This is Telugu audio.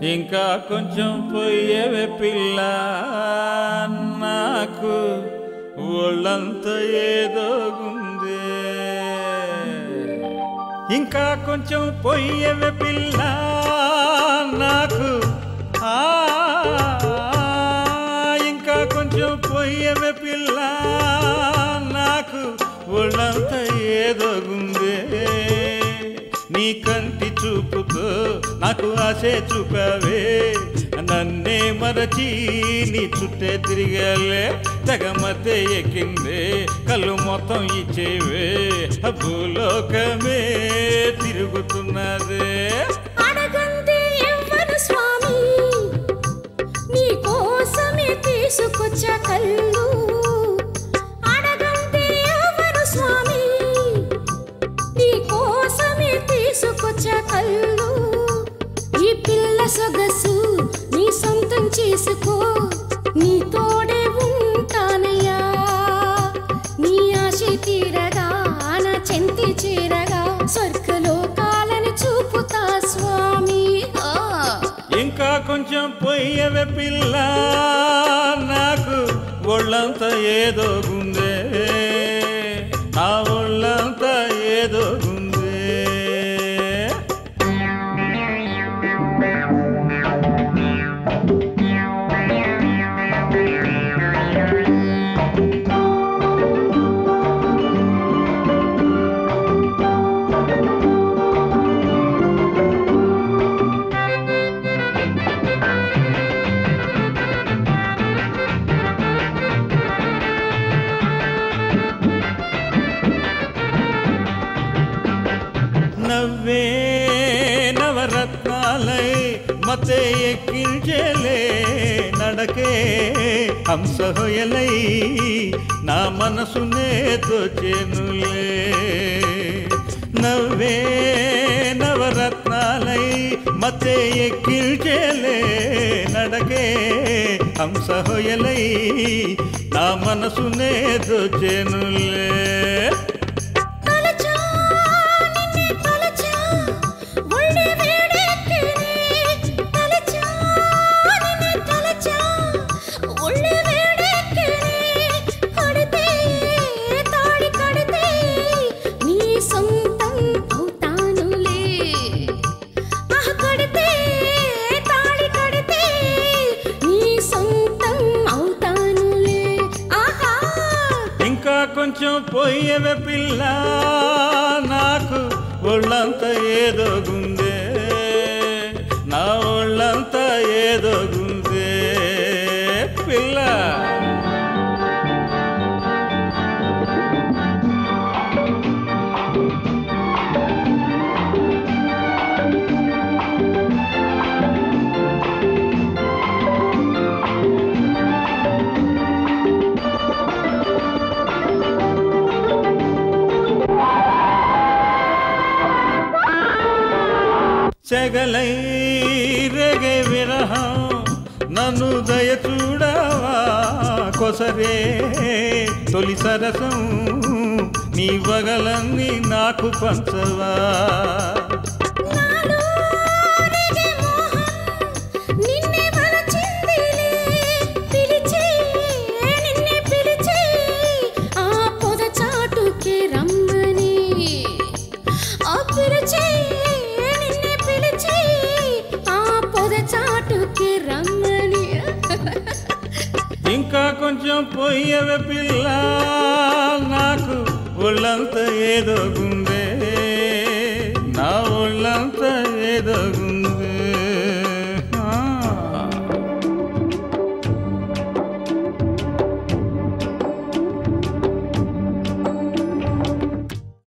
ఇంకా కొంచెం పోయేవే పిల్ల నాకు ఒళ్ళంతా ఏదో గుందే ఇంకా కొంచెం పోయేవే పిల్ల నాకు ఆ ఇంకా కొంచెం పోయేవే పిల్ల నాకు ఒళ్ళంతా ఏదో గుందే నీ కంటి చూపుతో నాకు ఆశే చూపావే నన్నే మరచి నీ చుట్టే తిరిగాలే తెగ మధ్య ఎక్కిందే కళ్ళు మొత్తం ఇచ్చేవే భూలోకమే తిరుగుతున్నదే అడగందే ఎవ్వరు స్వామి నీ కోసమే తీసుకొచ్చా కళ్ళు అడగందే ఎవ్వరు స్వామి నీ కోసమే తీసుకొచ్చా కళ్ళు ఈ పిల్ల సొగసు నీ సొంతం చేసుకో నీ తోడే ఉంటానయ్యా నీ ఆశ తీరగా నా చెంతి చేరగా స్వర్గలోకాలను చూపుతా స్వామి ఆ. ఇంకా కొంచెం పొయ్యవే పిల్ల నాకు ఒళ్ళంతా ఏదో గుందే నా ఒళ్ళంతా ఏదో గుందే నవ్వే నవరత్నాలై మతే ఎక్కించలే నడకే హంసహొయలై నా మనసునే తోచెనులే నవ్వే నవరత్నాలై మతే ఎక్కించలే నడకే హంసహొయలై నా మనసునే తోచెనులే తలచా నిన్నే తలచా ఒళ్ళే వేడెక్కినే తలచా నిన్నే తలచా ఒళ్ళే వేడెక్కినే కడితే తాళి కడితే నీ సొంతం అవుతానులే ఆహ్ కడితే తాళి కడితే నీ సొంతం అవుతానులే ఆహా ఇంకా కొంచెం పోయేవే పిల్ల నాకు ఒళ్ళంతా ఏదో గుందే నా ఒళ్ళంతా ఏదో గుందే పిల్ల చెగలై రేగే విరహం నన్ను దయ చూడవా కొసరే తొలి సరసం నీ వగలన్నీ నాకు పంచవా నాలో రేగే మోహం నిన్నే వలచిందిలే పిలిచే నిన్నే పిలిచే ఆ పొద చాటుకే రమ్మని ఆ పిలిచే నిన్నే పిలిచే ఆ పొద చాటుకే రమ్మని ఇంకా కొంచెం పోయేవే పిల్ల నాకు ఒళ్ళంతా ఏదో గుందే నా ఒళ్ళంతా ఏదో గుందే